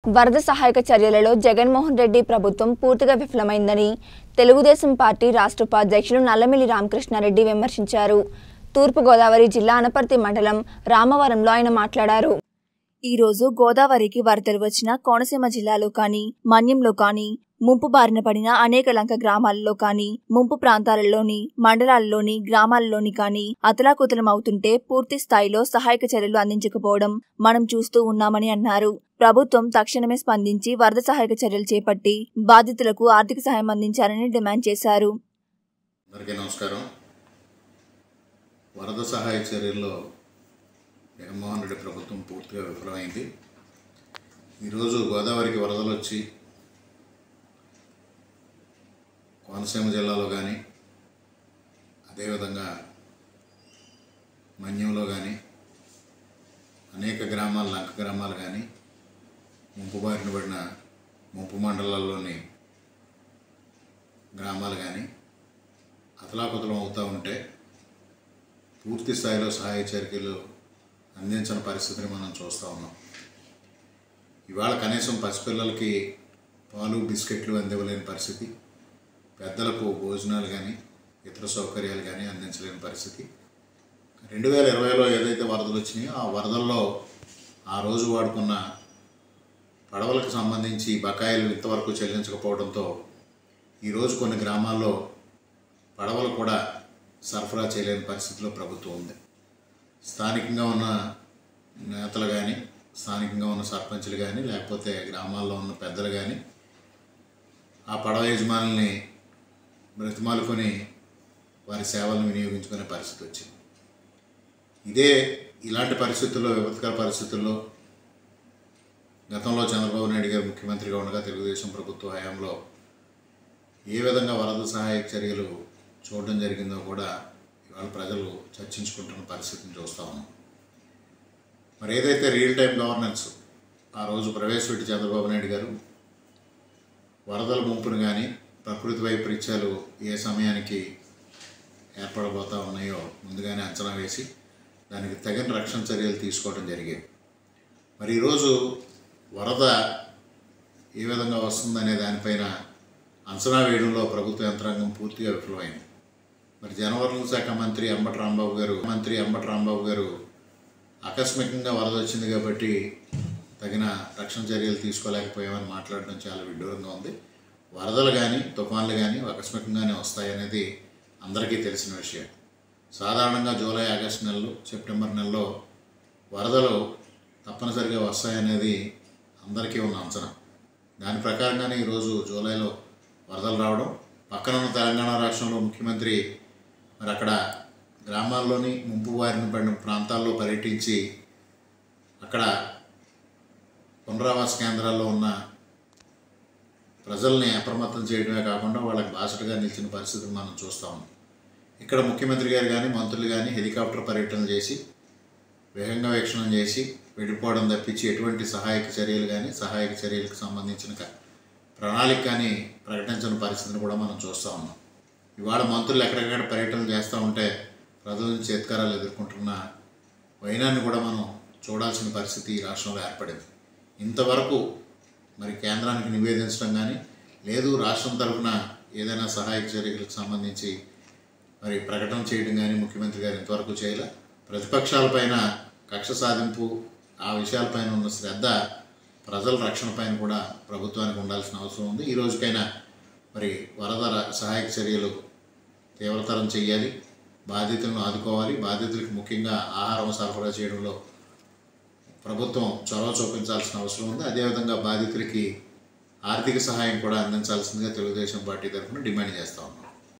వరద సహాయక చర్యలలో జగన్మోహన్ రెడ్డి ప్రభుత్వం పూర్తిగా విఫలమైందని తెలుగుదేశం పార్టీ రాష్ట్ర ఉపాధ్యక్షులు నల్లమిల్లి రామకృష్ణారెడ్డి విమర్శించారు తూర్పుగోదావరి జిల్లా అనపర్తి మండలం రామవరంలో ఆయన మాట్లాడారు ఈ రోజు గోదావరికి వరదలు వచ్చిన కోనసీమ జిల్లాలో కానీ మన్యంలో కానీ ముంపు బారిన పడిన అనేక లంక గ్రామాలలో కానీ ముంపు ప్రాంతాలలోని మండలాల్లోని గ్రామాల్లోని కానీ అతలాకుతలం అవుతుంటే పూర్తి స్థాయిలో సహాయక చర్యలు అందించకపోవడం మనం చూస్తూ ఉన్నామని అన్నారు ప్రభుత్వం తక్షణమే స్పందించి వరద సహాయక చర్యలు చేపట్టి బాధితులకు ఆర్థిక సహాయం అందించాలని డిమాండ్ చేశారు అందరికీ నమస్కారం వరద సహాయ చర్యల్లో జగన్మోహన్ రెడ్డి ప్రభుత్వం పూర్తిగా విఫలమైంది ఈరోజు గోదావరికి వరదలు వచ్చి కోనసీమ జిల్లాలో కానీ అదేవిధంగా మన్యంలో కానీ అనేక గ్రామాలు లంక గ్రామాలు కానీ ముంపు బారిన పడిన ముంపు మండలాల్లోని గ్రామాలు కానీ అతలాకుతలం అవుతూ ఉంటే పూర్తి స్థాయిలో సహాయ చర్యలు అందించిన పరిస్థితిని మనం చూస్తూ ఉన్నాం ఇవాళ కనీసం పసిపిల్లలకి పాలు బిస్కెట్లు అందివ్వలేని పరిస్థితి పెద్దలకు భోజనాలు కానీ ఇతర సౌకర్యాలు కానీ అందించలేని పరిస్థితి రెండు వేల ఇరవైలో ఏదైతే వరదలు వచ్చినాయో ఆ వరదల్లో ఆ రోజు వాడుకున్న పడవలకు సంబంధించి బకాయిలు ఇంతవరకు చెల్లించకపోవడంతో ఈరోజు కొన్ని గ్రామాల్లో పడవలు కూడా సరఫరా చేయలేని పరిస్థితిలో ప్రభుత్వం ఉంది స్థానికంగా ఉన్న నేతలు కానీ స్థానికంగా ఉన్న సర్పంచులు కానీ లేకపోతే గ్రామాల్లో ఉన్న పెద్దలు కానీ ఆ పడవ యజమానుల్ని బ్రతిమాలుకొని వారి సేవలను వినియోగించుకునే పరిస్థితి వచ్చింది ఇదే ఇలాంటి పరిస్థితుల్లో విపత్కర పరిస్థితుల్లో గతంలో చంద్రబాబు నాయుడు గారు ముఖ్యమంత్రిగా ఉండగా తెలుగుదేశం ప్రభుత్వ హయాంలో ఏ విధంగా వరద సహాయక చర్యలు చూడడం జరిగిందో కూడా ఇవాళ ప్రజలు చర్చించుకుంటున్న పరిస్థితిని చూస్తూ ఉన్నాం మరి ఏదైతే రియల్ టైం గవర్నెన్స్ ఆ రోజు ప్రవేశపెట్టి చంద్రబాబు నాయుడు గారు వరదల ముంపును కానీ ప్రకృతి వైపరీత్యాలు ఏ సమయానికి ఏర్పడబోతా ఉన్నాయో ముందుగానే అంచనా వేసి దానికి తగిన రక్షణ చర్యలు తీసుకోవడం జరిగేవి మరి ఈరోజు వరద ఏ విధంగా వస్తుందనే దానిపైన అంచనా వేయడంలో ప్రభుత్వ యంత్రాంగం పూర్తిగా విఫలమైంది మరి జనవరుల శాఖ మంత్రి అంబటి రాంబాబు గారు మంత్రి అంబటి రాంబాబు గారు ఆకస్మికంగా వరద వచ్చింది కాబట్టి తగిన రక్షణ చర్యలు తీసుకోలేకపోయామని మాట్లాడడం చాలా విడ్డూరంగా ఉంది వరదలు కానీ తుఫాన్లు కానీ ఆకస్మికంగానే వస్తాయనేది అందరికీ తెలిసిన విషయం సాధారణంగా జూలై ఆగస్టు నెలలో సెప్టెంబర్ నెలలో వరదలు తప్పనిసరిగా వస్తాయనేది అందరికీ ఉన్న అంచనా దాని ప్రకారంగానే ఈరోజు జూలైలో వరదలు రావడం పక్కన ఉన్న తెలంగాణ రాష్ట్రంలో ముఖ్యమంత్రి మరి అక్కడ గ్రామాల్లోని ముంపు బారిన పడిన ప్రాంతాల్లో పర్యటించి అక్కడ పునరావాస కేంద్రాల్లో ఉన్న ప్రజల్ని అప్రమత్తం చేయడమే కాకుండా వాళ్ళకి బాసటగా నిలిచిన పరిస్థితిని మనం చూస్తూ ఉన్నాం ఇక్కడ ముఖ్యమంత్రి గారు కానీ మంత్రులు కానీ హెలికాప్టర్ పర్యటన చేసి వేగంగా వీక్షణం చేసి వెళ్ళిపోవడం తప్పించి ఎటువంటి సహాయక చర్యలు కానీ సహాయక చర్యలకు సంబంధించిన క- ప్రణాళిక కానీ ప్రకటించిన పరిస్థితిని కూడా మనం చూస్తూ ఉన్నాం ఇవాళ మంత్రులు ఎక్కడెక్కడ పర్యటన చేస్తూ ఉంటే ప్రజల నుంచి చేత్కారాలు ఎదుర్కొంటున్న వైనాన్ని కూడా మనం చూడాల్సిన పరిస్థితి ఈ రాష్ట్రంలో ఏర్పడింది ఇంతవరకు మరి కేంద్రానికి నివేదించడం కానీ లేదు రాష్ట్రం తరఫున ఏదైనా సహాయక చర్యలకు సంబంధించి మరి ప్రకటన చేయడం కానీ ముఖ్యమంత్రి గారు ఇంతవరకు చేయలే ప్రతిపక్షాలపైన కక్ష సాధింపు ఆ విషయాలపైన ఉన్న శ్రద్ధ ప్రజల రక్షణ పైన కూడా ప్రభుత్వానికి ఉండాల్సిన అవసరం ఉంది ఈ రోజుకైనా మరి వరద ర- సహాయక చర్యలు తీవ్రతరం చేయాలి బాధితులను ఆదుకోవాలి బాధితులకు ముఖ్యంగా ఆహారం సరఫరా చేయడంలో ప్రభుత్వం చొరవ చూపించాల్సిన అవసరం ఉంది అదేవిధంగా బాధితులకి ఆర్థిక సహాయం కూడా అందించాల్సిందిగా తెలుగుదేశం పార్టీ తరఫున డిమాండ్ చేస్తా ఉన్నాం